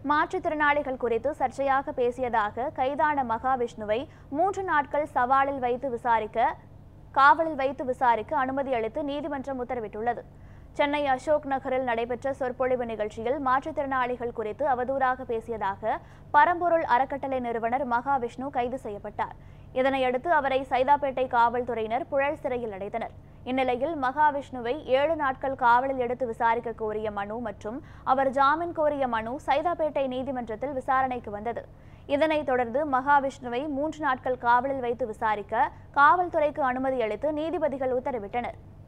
மாற்றுத்திறனாளிகள் குறித்து சர்ச்சையாக பேசியதாக கைதான மகாவிஷ்ணுவை மூன்று நாட்கள் சவாலில் வைத்து விசாரிக்க காவலில் வைத்து விசாரிக்க அனுமதி அளித்து நீதிமன்றம் உத்தரவிட்டுள்ளது சென்னை அசோக் நகரில் நடைபெற்ற சொற்பொழிவு நிகழ்ச்சியில் மாற்றுத்திறனாளிகள் குறித்து அவதூறாக பேசியதாக பரம்பொருள் அறக்கட்டளை நிறுவனர் மகாவிஷ்ணு கைது செய்யப்பட்டார் இதனையடுத்து அவரை சைதாப்பேட்டை காவல்துறையினர் புழல் சிறையில் அடைத்தனர் இந்நிலையில் மகாவிஷ்ணுவை ஏழு நாட்கள் காவலில் எடுத்து விசாரிக்க கோரிய மனு மற்றும் அவர் ஜாமீன் கோரிய மனு சைதாப்பேட்டை நீதிமன்றத்தில் விசாரணைக்கு வந்தது இதனைத் தொடர்ந்து மகாவிஷ்ணுவை மூன்று நாட்கள் காவலில் வைத்து விசாரிக்க காவல்துறைக்கு அனுமதி அளித்து நீதிபதிகள் உத்தரவிட்டனர்